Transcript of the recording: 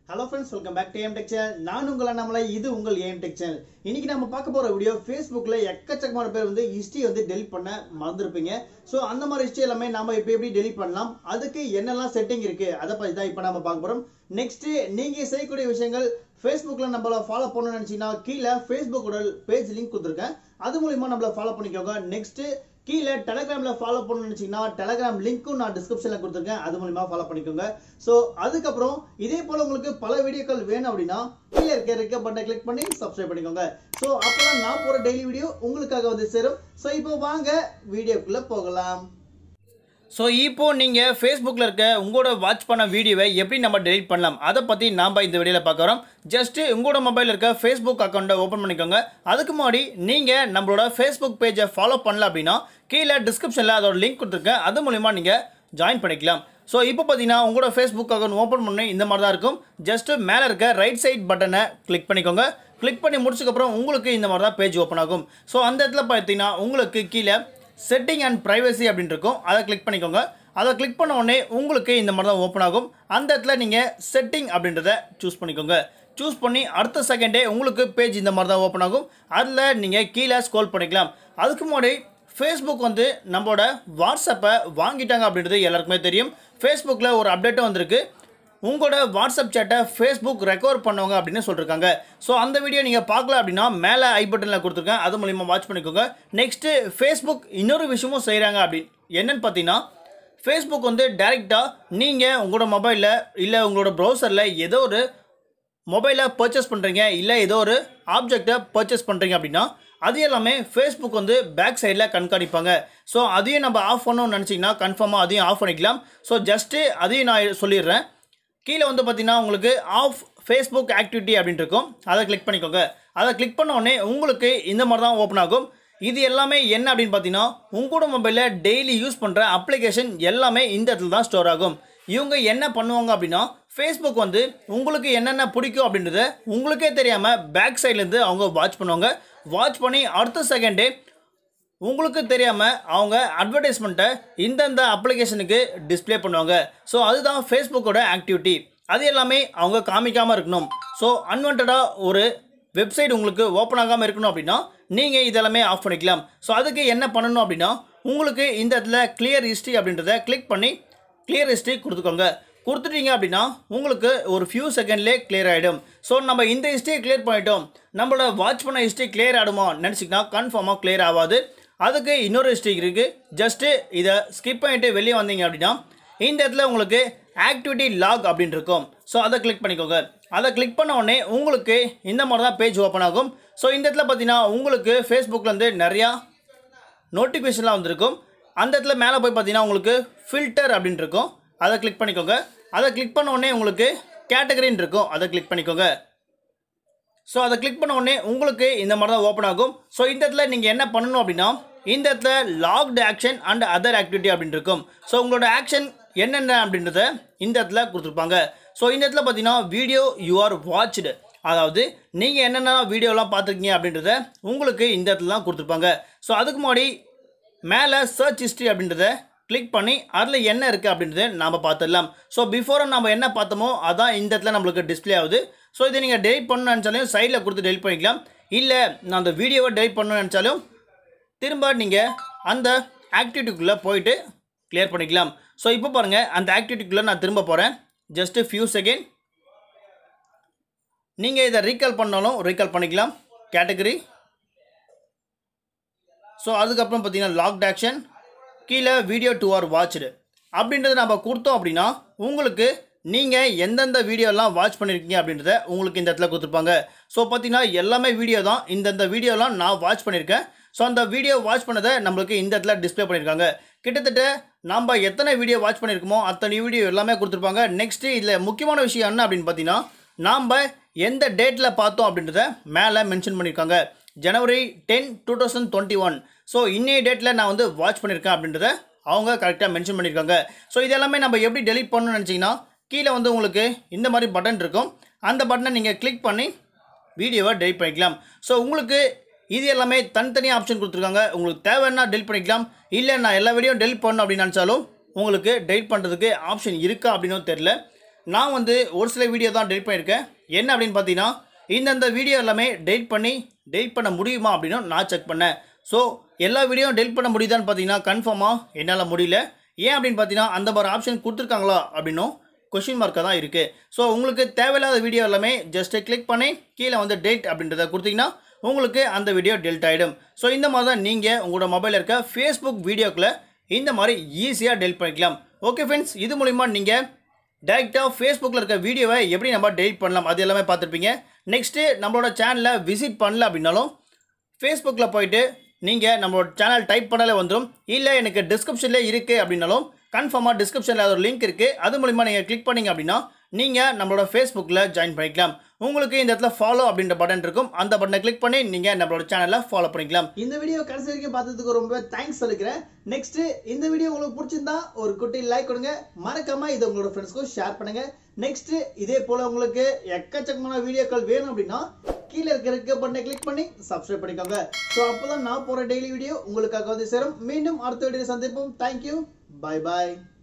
hello friends welcome back to aim tech channel நான் உங்கள் அண்ணாமலை இது உங்கள் ஏம் டெக் சேனல் இன்னைக்கு நம்ம பார்க்க போற வீடியோ ஃபேஸ்புக்கில் எக்கச்சக்கமான பேர் வந்து ஹிஸ்ட்ரி வந்து டெலிட் பண்ண மறந்துருப்பீங்க ஸோ அந்த மாதிரி ஹிஸ்ட்ரி எல்லாமே நம்ம இப்போ எப்படி டெலிட் பண்ணலாம் அதுக்கு என்னெல்லாம் செட்டிங் இருக்கு அதை பற்றி தான் இப்போ நம்ம பார்க்க போகிறோம் நெக்ஸ்ட் நீங்க செய்யக்கூடிய விஷயங்கள் ஃபேஸ்புக்கில் நம்மள ஃபாலோ பண்ணணும்னு நினச்சிங்கன்னா கீழே ஃபேஸ்புக்கோட பேஜ் லிங்க் கொடுத்துருக்கேன் அது மூலியமா நம்மள ஃபாலோ பண்ணிக்கோங்க நெக்ஸ்ட் கீழே டெலகிராமில் ஃபாலோ பண்ணணும்னு நினச்சிங்கன்னா டெலகிராம் லிங்க்கும் நான் டிஸ்கிரிப்ஷனில் கொடுத்துருக்கேன் அது மூலியமா ஃபாலோ பண்ணிக்கோங்க ஸோ அதுக்கப்புறம் இதே போல் உங்களுக்கு பல வீடியோக்கள் வேணும் அப்படின்னா கீழே இருக்க இருக்க பட்டனை கிளிக் பண்ணி சப்ஸ்கிரைப் பண்ணிக்கோங்க ஸோ அப்போதான் நான் போகிற டெய்லி வீடியோ உங்களுக்காக வந்து சேரும் ஸோ இப்போ வாங்க வீடியோக்குள்ளே போகலாம் ஸோ இப்போ நீங்கள் ஃபேஸ்புக்கில் இருக்க உங்களோட வாட்ச் பண்ண வீடியோவை எப்படி நம்ம டெலிட் பண்ணலாம் அதை பற்றி நாம் இந்த வீடியோவில் பார்க்குறோம் ஜஸ்ட்டு உங்களோட மொபைலில் இருக்க ஃபேஸ்புக் அக்கௌண்ட்டை ஓப்பன் பண்ணிக்கோங்க அதுக்கு முன்னாடி நீங்கள் நம்மளோட ஃபேஸ்புக் பேஜை ஃபாலோ பண்ணல அப்படின்னா கீழே டிஸ்கிரிப்ஷனில் அதோட லிங்க் கொடுத்துருக்கேன் அது மூலிமா நீங்கள் ஜாயின் பண்ணிக்கலாம் ஸோ இப்போ பார்த்தீங்கன்னா உங்களோட ஃபேஸ்புக் அக்கௌண்ட் ஓப்பன் பண்ணி இந்த மாதிரி தான் இருக்கும் ஜஸ்ட்டு மேலே இருக்க ரைட் சைட் பட்டனை கிளிக் பண்ணிக்கோங்க கிளிக் பண்ணி முடிச்சதுக்கப்புறம் உங்களுக்கு இந்த மாதிரி தான் பேஜ் ஓப்பன் ஆகும் ஸோ அந்த இடத்துல பார்த்தீங்கன்னா உங்களுக்கு கீழே செட்டிங் அண்ட் ப்ரைவசி அப்படின்னு இருக்கும் அதை கிளிக் பண்ணிக்கோங்க அதை கிளிக் பண்ண உடனே உங்களுக்கு இந்த மாதிரி தான் ஓப்பன் ஆகும் அந்த இடத்துல நீங்கள் செட்டிங் அப்படின்றத சூஸ் பண்ணிக்கோங்க சூஸ் பண்ணி அடுத்த செகண்டே உங்களுக்கு பேஜ் இந்த மாதிரி தான் ஓப்பன் ஆகும் அதில் நீங்கள் கீழே ஸ்க்ரோல் பண்ணிக்கலாம் அதுக்கு முன்னாடி ஃபேஸ்புக் வந்து நம்மளோட வாட்ஸ்அப்பை வாங்கிட்டாங்க அப்படின்றது எல்லாருக்குமே தெரியும் ஃபேஸ்புக்கில் ஒரு அப்டேட்டும் வந்திருக்கு உங்களோட வாட்ஸ்அப் சேட்டை ஃபேஸ்புக் ரெக்கவர் பண்ணுவாங்க அப்படின்னு சொல்லியிருக்காங்க ஸோ அந்த வீடியோ நீங்கள் பார்க்கல அப்படின்னா மேலே ஐ பட்டனில் கொடுத்துருக்கேன் அது மூலிமா வாட்ச் பண்ணிக்கோங்க நெக்ஸ்ட்டு ஃபேஸ்புக் இன்னொரு விஷயமும் செய்கிறாங்க அப்படின்னு என்னன்னு பார்த்தீங்கன்னா ஃபேஸ்புக் வந்து டைரெக்டாக நீங்கள் உங்களோட மொபைலில் இல்லை உங்களோட ப்ரௌசரில் ஏதோ ஒரு மொபைலை பர்ச்சேஸ் பண்ணுறீங்க இல்லை ஏதோ ஒரு ஆப்ஜெக்டை பர்ச்சேஸ் பண்ணுறீங்க அப்படின்னா அது எல்லாமே ஃபேஸ்புக் வந்து பேக் சைடில் கண்காணிப்பாங்க ஸோ அதையும் நம்ம ஆஃப் பண்ணணும்னு நினச்சிங்கன்னா கன்ஃபார்மாக அதையும் ஆஃப் பண்ணிக்கலாம் ஸோ ஜஸ்ட்டு அதையும் நான் சொல்லிடுறேன் கீழே வந்து பார்த்தீங்கன்னா உங்களுக்கு ஆஃப் ஃபேஸ்புக் ஆக்டிவிட்டி அப்படின்னு இருக்கும் அதை கிளிக் பண்ணிக்கோங்க அதை கிளிக் பண்ண உடனே உங்களுக்கு இந்த மாதிரி தான் ஓப்பன் ஆகும் இது எல்லாமே என்ன அப்படின்னு பார்த்தீங்கன்னா உங்களோட மொபைலில் டெய்லி யூஸ் பண்ணுற அப்ளிகேஷன் எல்லாமே இந்த இடத்துல தான் ஸ்டோர் ஆகும் இவங்க என்ன பண்ணுவாங்க அப்படின்னா ஃபேஸ்புக் வந்து உங்களுக்கு என்னென்ன பிடிக்கும் அப்படின்றத உங்களுக்கே தெரியாமல் பேக் சைட்லேருந்து அவங்க வாட்ச் பண்ணுவாங்க வாட்ச் பண்ணி அடுத்த செகண்டே உங்களுக்கு தெரியாமல் அவங்க அட்வர்டைஸ்மெண்ட்டை இந்தந்த அப்ளிகேஷனுக்கு டிஸ்ப்ளே பண்ணுவாங்க ஸோ அதுதான் ஃபேஸ்புக்கோட ஆக்டிவிட்டி அது எல்லாமே அவங்க காமிக்காமல் இருக்கணும் ஸோ அன்வான்டாக ஒரு வெப்சைட் உங்களுக்கு ஓப்பன் ஆகாமல் இருக்கணும் அப்படின்னா நீங்கள் இதெல்லாமே ஆஃப் பண்ணிக்கலாம் ஸோ அதுக்கு என்ன பண்ணணும் அப்படின்னா உங்களுக்கு இந்த இடத்துல கிளியர் ஹிஸ்ட்ரி அப்படின்றத கிளிக் பண்ணி கிளியர் ஹிஸ்ட்ரி கொடுத்துக்கோங்க கொடுத்துட்டீங்க அப்படின்னா உங்களுக்கு ஒரு ஃபியூ செகண்ட்லேயே கிளியர் ஆகிடும் ஸோ நம்ம இந்த ஹிஸ்ட்ரியை கிளியர் பண்ணிட்டோம் நம்மளோட வாட்ச் பண்ண ஹிஸ்ட்ரி கிளியர் ஆகிடுமா நினச்சிங்கன்னா கன்ஃபார்மாக கிளியர் ஆகாது அதுக்கு இன்னொரு ஹிஸ்ட்ரி இருக்குது ஜஸ்ட்டு இதை ஸ்கிப் பண்ணிட்டு வெளியே வந்தீங்க அப்படின்னா இந்த இடத்துல உங்களுக்கு ஆக்டிவிட்டி லாக் அப்படின்னு இருக்கும் ஸோ அதை கிளிக் பண்ணிக்கோங்க அதை கிளிக் பண்ண உடனே உங்களுக்கு இந்த மாதிரி தான் பேஜ் ஓப்பன் ஆகும் ஸோ இந்த இடத்துல பார்த்தீங்கன்னா உங்களுக்கு ஃபேஸ்புக்லேருந்து நிறையா நோட்டிஃபிகேஷன்லாம் வந்திருக்கும் அந்த இடத்துல மேலே போய் பார்த்தீங்கன்னா உங்களுக்கு ஃபில்டர் அப்படின்னு இருக்கும் அதை கிளிக் பண்ணிக்கோங்க அதை கிளிக் பண்ண உடனே உங்களுக்கு கேட்டகரின்னு இருக்கும் அதை கிளிக் பண்ணிக்கோங்க ஸோ அதை கிளிக் பண்ண உடனே உங்களுக்கு இந்த மாதிரி தான் ஓப்பன் ஆகும் ஸோ இந்த இடத்துல நீங்கள் என்ன பண்ணணும் அப்படின்னா இந்த இடத்துல logged action and other activity அப்படின்னு இருக்கும் ஸோ உங்களோட ஆக்ஷன் என்னென்ன அப்படின்றத இந்த இடத்துல கொடுத்துருப்பாங்க ஸோ இந்த இடத்துல பார்த்தீங்கன்னா வீடியோ யூ ஆர் வாட்ச்டு அதாவது நீங்கள் என்னென்ன வீடியோலாம் பார்த்துருக்கீங்க அப்படின்றத உங்களுக்கு இந்த இடத்துல தான் கொடுத்துருப்பாங்க ஸோ அதுக்கு முன்னாடி மேலே சர்ச் ஹிஸ்ட்ரி அப்படின்றத கிளிக் பண்ணி அதில் என்ன இருக்குது அப்படின்றத நாம் பார்த்துடலாம் ஸோ பிஃபோராக நம்ம என்ன பார்த்தோமோ அதான் இந்த இடத்துல நம்மளுக்கு டிஸ்ப்ளே ஆகுது ஸோ இதை நீங்கள் டெலிட் பண்ணணும்னு நினச்சாலும் சைடில் கொடுத்து டெலிட் பண்ணிக்கலாம் இல்லை நான் அந்த வீடியோவை டெலிட் பண்ணணும்னு நினச்சாலும் திரும்ப நீங்கள் அந்த ஆக்டிவிட்டிக்குள்ளே போயிட்டு கிளியர் பண்ணிக்கலாம் ஸோ இப்போ பாருங்கள் அந்த ஆக்டிவிட்டிக்குள்ளே நான் திரும்ப போகிறேன் ஜஸ்ட்டு ஃபியூ செகண்ட் நீங்கள் இதை ரீகால் பண்ணாலும் ரீகால் பண்ணிக்கலாம் கேட்டகரி ஸோ அதுக்கப்புறம் பார்த்தீங்கன்னா லாக்ட் ஆக்ஷன் கீழே வீடியோ டு ஆர் வாட்ச்டு அப்படின்றத நம்ம கொடுத்தோம் அப்படின்னா உங்களுக்கு நீங்கள் எந்தெந்த வீடியோலாம் வாட்ச் பண்ணியிருக்கீங்க அப்படின்றத உங்களுக்கு இந்த இடத்துல கொடுத்துருப்பாங்க ஸோ பார்த்தீங்கன்னா எல்லாமே வீடியோ தான் இந்தந்த வீடியோலாம் நான் வாட்ச் பண்ணியிருக்கேன் ஸோ அந்த வீடியோ வாட்ச் பண்ணதை நம்மளுக்கு இந்த இடத்துல டிஸ்ப்ளே பண்ணியிருக்காங்க கிட்டத்தட்ட நம்ம எத்தனை வீடியோ வாட்ச் பண்ணியிருக்கோமோ அத்தனை வீடியோ எல்லாமே கொடுத்துருப்பாங்க நெக்ஸ்ட்டு இதில் முக்கியமான விஷயம் என்ன அப்படின்னு பார்த்தீங்கன்னா நாம் எந்த டேட்டில் பார்த்தோம் அப்படின்றத மேலே மென்ஷன் பண்ணியிருக்காங்க January ten two thousand twenty one so இன்னைய டேட்டில் நான் வந்து வாட்ச் பண்ணியிருக்கேன் அப்படின்றத அவங்க கரெக்டாக மென்ஷன் பண்ணியிருக்காங்க ஸோ இது எல்லாமே நம்ம எப்படி டெலிட் பண்ணணும்னு நினச்சிங்கன்னா கீழே வந்து உங்களுக்கு இந்த மாதிரி பட்டன் இருக்கும் அந்த பட்டனை நீங்கள் கிளிக் பண்ணி வீடியோவை டெலிட் பண்ணிக்கலாம் ஸோ உங்களுக்கு இது எல்லாமே தனித்தனியாக ஆப்ஷன் கொடுத்துருக்காங்க உங்களுக்கு தேவைன்னா டெலிட் பண்ணிக்கலாம் இல்லை நான் எல்லா வீடியோ டெலிட் பண்ணணும் அப்படின்னு நினச்சாலும் உங்களுக்கு டெலிட் பண்ணுறதுக்கு ஆப்ஷன் இருக்கா அப்படின்னு தெரில நான் வந்து ஒரு சில வீடியோ தான் டெலிட் பண்ணியிருக்கேன் என்ன அப்படின்னு பார்த்தீங்கன்னா இந்தந்த வீடியோ எல்லாமே டெலிட் பண்ணி டெலிட் பண்ண முடியுமா அப்படின்னு நான் செக் பண்ணேன் ஸோ எல்லா வீடியோவும் டெலிட் பண்ண முடியுதான்னு பார்த்தீங்கன்னா கன்ஃபார்மாக என்னால் முடியல ஏன் அப்படின்னு பார்த்தீங்கன்னா அந்த மாதிரி ஆப்ஷன் கொடுத்துருக்காங்களா அப்படின்னும் கொஷின் மார்க்காக தான் இருக்குது ஸோ உங்களுக்கு தேவையில்லாத வீடியோ எல்லாமே ஜஸ்ட்டு கிளிக் பண்ணி கீழே வந்து டேட் அப்படின்றத கொடுத்தீங்கன்னா உங்களுக்கு அந்த வீடியோ டெலிட் ஆகிடும் ஸோ இந்த மாதிரி தான் நீங்கள் உங்களோட மொபைலில் இருக்க ஃபேஸ்புக் வீடியோக்களை இந்த மாதிரி ஈஸியாக டெலிட் பண்ணிக்கலாம் ஓகே ஃப்ரெண்ட்ஸ் இது மூலிமா நீங்கள் டேரெக்டாக ஃபேஸ்புக்கில் இருக்க வீடியோவை எப்படி நம்ம டெலிட் பண்ணலாம் அது எல்லாமே பார்த்துருப்பீங்க நெக்ஸ்ட்டு நம்மளோட சேனலை விசிட் பண்ணல அப்படின்னாலும் ஃபேஸ்புக்கில் போயிட்டு நீங்கள் நம்மளோட சேனல் டைப் பண்ணாலே வந்துடும் இல்லை எனக்கு டிஸ்கிரிப்ஷன்லேயே இருக்குது அப்படின்னாலும் கன்ஃபார்மாக டிஸ்கிரிப்ஷனில் ஒரு லிங்க் இருக்குது அது மூலிமா நீங்கள் கிளிக் பண்ணீங்க அப்படின்னா நீங்கள் நம்மளோட ஃபேஸ்புக்கில் ஜாயின் பண்ணிக்கலாம் உங்களுக்கு இந்த இடத்துல ஃபாலோ அப்படின்ற பட்டன் இருக்கும் அந்த பட்டனை கிளிக் பண்ணி நீங்கள் நம்மளோட சேனலை ஃபாலோ பண்ணிக்கலாம் இந்த வீடியோ கடைசி வரைக்கும் பார்த்ததுக்கு ரொம்ப தேங்க்ஸ் சொல்லிக்கிறேன் நெக்ஸ்ட் இந்த வீடியோ உங்களுக்கு பிடிச்சிருந்தா ஒரு குட்டி லைக் கொடுங்க மறக்காம இதை உங்களோட ஃப்ரெண்ட்ஸ்க்கும் ஷேர் பண்ணுங்க நெக்ஸ்ட் இதே போல உங்களுக்கு எக்கச்சக்கமான வீடியோக்கள் வேணும் அப்படின்னா கீழே இருக்கிற இருக்க பட்டனை கிளிக் பண்ணி சப்ஸ்கிரைப் பண்ணிக்கோங்க ஸோ அப்போதான் நான் போற டெய்லி வீடியோ உங்களுக்காக வந்து சேரும் மீண்டும் அடுத்த வீடியோ சந்திப்போம் தேங்க்யூ பை பாய்